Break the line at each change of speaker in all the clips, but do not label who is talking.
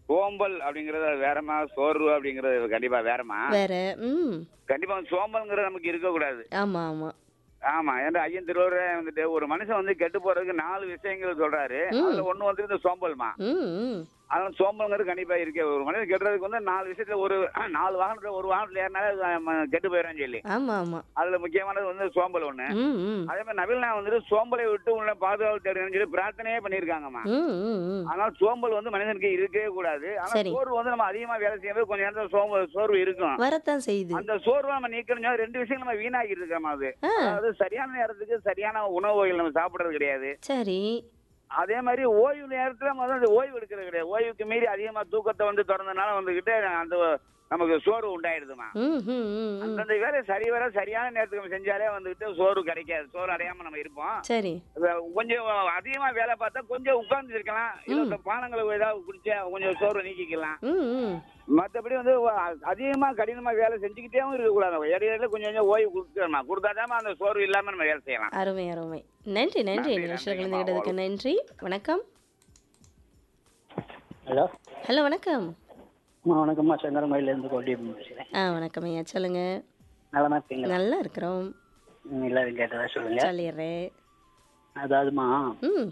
சோம்பல் அப்படிங்கறது அது வேறமா சோர்வு அப்படிங்கறது கண்டிப்பா வேறமா
வேற ம்
கண்டிப்பா வந்து சோம்பல்ங்கிறது நமக்கு இருக்கக்கூடாது
ஆமா ஆமா
ஆமா ஏன்னா ஐயன் திருவள்ளுவர் வந்துட்டு ஒரு மனுஷன் வந்து கெட்டு போறதுக்கு நாலு விஷயங்கள் சொல்றாரு அதுல ஒண்ணு வந்து இந்த சோம்பல்மா
ம் ம்
அதனால சோம்பல்ங்கிறது கண்டிப்பா இருக்கு ஒரு மனிதன் கெட்டுறதுக்கு வந்து நாலு விஷயத்துல ஒரு நாலு வாகனத்துல ஒரு வாகனத்துல ஏறினாலே அது நம்ம கெட்டு போயிடும் சொல்லி
ஆமா ஆமா
அதுல முக்கியமானது வந்து சோம்பல் ஒண்ணு
ம் ம்
அதே மாதிரி நவீன வந்துட்டு சோம்பலை விட்டு உள்ள பாதுகாப்பு தேடுன்னு சொல்லி பிரார்த்தனையே பண்ணியிருக்காங்கம்மா
ம் ம் ம்
ஆனால் சோம்பல் வந்து மனிதனுக்கு இருக்கவே கூடாது ஆனா
சரி.
சோர்வு வந்து நம்ம அதிகமா வேலை செய்யும்போது கொஞ்ச நேரத்துல சோம்பல் சோர்வு இருக்கும்
வரத்தான் செய்யுது
அந்த சோர்வை நம்ம நீக்கணும் ரெண்டு விஷயம் நம்ம வீணாக்கிட்டு இருக்கோம் அது
ஆ
அதாவது சரியான நேரத்துக்கு சரியான உணவு வகைகள் நம்ம சாப்பிடுறது கிடையாது
சரி
அதே மாதிரி ஓய்வு நேரத்துல நம்ம வந்து ஓய்வு எடுக்கிறது கிடையாது ஓய்வுக்கு மீறி அதிகமா தூக்கத்தை வந்து திறந்தனால வந்துகிட்டு அந்த நமக்கு சோர்வு உண்டாயிடுதுமா
ம் ம் ம் ம்
அந்தந்த வேலை சரி வர சரியான நேரத்துக்கு நம்ம செஞ்சாலே வந்துகிட்டு சோர்வு கிடைக்காது சோறு அடையாம நம்ம இருப்போம்
சரி
அது கொஞ்சம் அதிகமா வேலை பார்த்தா கொஞ்சம் உட்கார்ந்து இருக்கலாம் இல்ல இந்த பானங்களை ஏதாவது குடிச்சா கொஞ்சம் சோர்வு நீக்கிக்கலாம்
ம் ம்
மற்றபடி வந்து அ- அதிகமா கடினமா வேலை செஞ்சுக்கிட்டேவும் இருக்கக்கூடாது இடையில கொஞ்சம் கொஞ்சம் ஓய்வு கொடுத்துக்கணும் கொடுத்தாதான் அந்த சோர்வு இல்லாம நம்ம வேலை செய்யலாம்
அருமை அருமை நன்றி நன்றி
நன்றி,
நிகழ்ச்சியில்
நன்றி,
கலந்துக்கிட்டதுக்கு நன்றி வணக்கம்
ஹலோ
ஹலோ வணக்கம்
அம்மா வணக்கம்மா செங்கரமயிலேருந்து கோட்டி பேசுகிறேன்
ஆ வணக்கம் ஐயா சொல்லுங்க
நலமா இருக்கீங்களா
நல்லா இருக்கிறோம்
ம், எல்லாரும் கேட்டதா சொல்லுங்க
சொல்லிடுறேன்
அதாவதுமா
ம்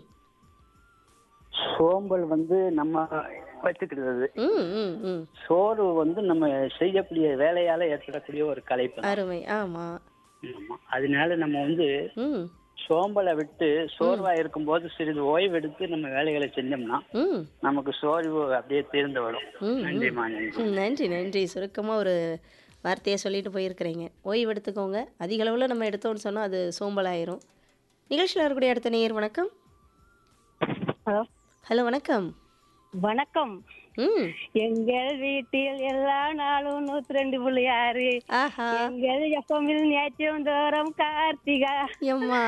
சோம்பல் வந்து நம்ம வச்சுக்கிறது
ம் ம் ம்
சோர்வு வந்து நம்ம செய்யக்கூடிய வேலையால ஏற்படக்கூடிய ஒரு கலைப்பு தான்.
அருமை ஆமா
ஆமா. அதனால நம்ம வந்து
ம்
சோம்பலை விட்டு சோர்வா இருக்கும்போது சிறிது ஓய்வு எடுத்து நம்ம வேலைகளை செஞ்சோம்னா
ம்
நமக்கு சோர்வு அப்படியே தீர்ந்து வரும்
ம்,
நன்றிம்மா நன்றி
ம், நன்றி நன்றி சுருக்கமாக ஒரு வார்த்தையை சொல்லிட்டு போயிருக்கிறீங்க ஓய்வு எடுத்துக்கோங்க அதிக அளவில் நம்ம எடுத்தோம்னு சொன்னால் அது சோம்பலாயிரும் நிகழ்ச்சியில் இருக்கக்கூடிய அடுத்த நேயர் வணக்கம்
ஹலோ
ஹலோ வணக்கம்
வணக்கம்
ம்
எங்கள் வீட்டில் எல்லா நாளும் நூத்தி ரெண்டு புள்ளி ஆறு
ஆஹா
எங்கள் எப்பமில் நேற்றும் தோறும் கார்த்திகா
எம்மா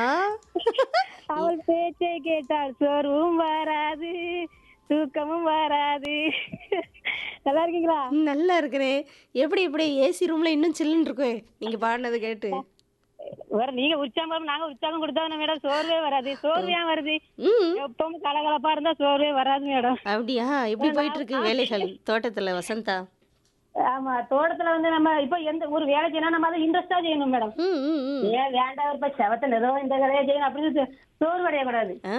அவள் பேச்சை கேட்டால் சோர்வும் வராது தூக்கமும் வராது நல்லா இருக்கீங்களா
ம், நல்லா இருக்கிறேன் எப்படி எப்படி ஏசி ரூமில் இன்னும் சில்லுன்னு இருக்கே நீங்கள் பாடினது கேட்டு
வேற நீங்க உற்சாகம் நாங்க உற்சாகம் கொடுத்தா மேடம் சோர்வே வராது சோர்வு ஏன் வருது
ம்
எப்பவும் கலகலப்பா இருந்தா சோர்வே வராது மேடம்
அப்படியா எப்படி போயிட்டு இருக்கு வேலைகள் தோட்டத்தில் வசந்தா
ஆமா தோட்டத்துல வந்து நம்ம இப்ப எந்த ஒரு வேலை செய்யணும் நம்ம அதை இன்ட்ரெஸ்டா செய்யணும் மேடம்
ம் ம் ம்
ஏன் வேண்டாம் இப்ப செவத்த ஏதோ இந்த வேலையை செய்யணும் அப்படின்னு சொ- சோர்வு அடையக்கூடாது
ஆ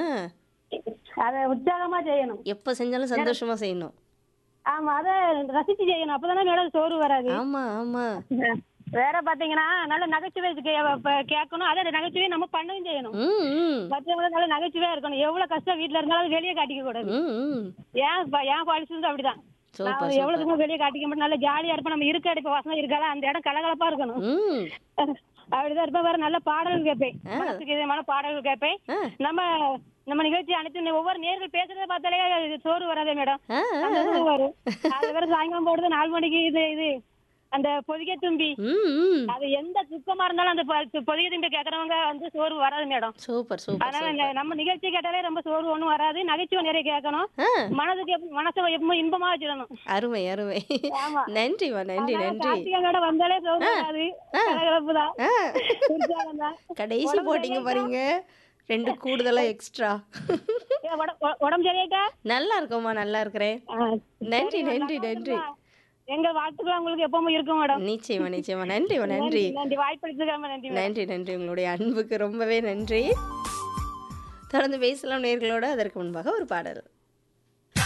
அதை உற்சாகமா செய்யணும்
எப்போ செஞ்சாலும் சந்தோஷமாக செய்யணும்
ஆமா அதை ரசிச்சு செய்யணும் அப்பதானே மேடம் சோர்வு வராது
ஆமாம் ஆமாம்
வேற பாத்தீங்கன்னா நல்ல நகைச்சுவை கே- ப- கேட்கணும் அதே நகைச்சுவை நம்ம பண்ணவும் செய்யணும்
ம் ம்
மற்றவங்க நல்ல நகைச்சுவையா இருக்கணும் எவ்வளவு கஷ்டம் வீட்டுல இருந்தாலும் அது வெளியே காட்டிக்க கூடாது
ம் ம்
ஏன் ப- என் பாலிசி வந்து அப்படிதான்
சூப்பர்
நான்
சூப்பர்
எவ்வளவுக்குமே வெளியே காட்டிக்க மாட்டேன் நல்ல ஜாலியா இருப்பேன் நம்ம இருக்க இப்ப வசனம் இருக்கால அந்த இடம் கலகலப்பா இருக்கணும்
ம்
அப்படிதான் இருப்பேன் வேற நல்ல பாடல்கள் கேட்பேன்
ஆ.
மனசுக்கு இதமான பாடல்கள் கேட்பேன்
ஆ.
நம்ம நம்ம நிகழ்ச்சி அனைத்து ஒவ்வொரு நேர்கள் பேசுறத பார்த்தாலே சோறு வராதே மேடம்
ஆ ஆ,
அந்த இது வரும் அது வேற சாயங்காலம் போடுறது நாலு மணிக்கு இது இது அந்த பொதிகை தும்பி
ம் ம்
அது எந்த துக்கமா இருந்தாலும் அந்த பொ- பொதிகை தும்பி கேக்குறவங்க வந்து சோறு வராது மேடம்
சூப்பர் சூப்பர்
அதனால
சூப்பர்
இந்த நம்ம நிகழ்ச்சி கேட்டாலே ரொம்ப சோறு ஒண்ணும் வராது நகைச்சுவை நிறைய கேட்கணும்
ஆ
மனதுக்கு எப்ப- மனசை எப்பவும் இன்பமா வச்சிடணும்
அருமை அருமை
ஆமா.
நன்றிம்மா நன்றி
அதனால
நன்றி
கார்த்திகை மேடம் வந்தாலே சோறு வராது கலகலப்பு தான்
ஆ
உற்சாகம் தான்
கடைசி
உடம்பு
போட்டிங்க பாருங்க ரெண்டு கூடுதலா எக்ஸ்ட்ரா
ஏ, உட- உ- உடம்பு சரியாயிட்டா
நல்லா இருக்கோம்மா நல்லா இருக்கிறேன்
ஆ,
நன்றி
சரி,
நன்றி
நல்லா
நன்றி
இருக்குமா? எங்க வாழ்த்துக்கள் உங்களுக்கு எப்பவும் இருக்கும் மேடம்
நிச்சயமா நிச்சயமா நன்றிம்மா நன்றி
நன்றி வாய்ப்பளிச்சதுக்கு நன்றி மேடம்.
நன்றி நன்றி உங்களுடைய அன்புக்கு ரொம்பவே நன்றி தொடர்ந்து பேசலாம் நேர்களோட அதற்கு முன்பாக ஒரு பாடல்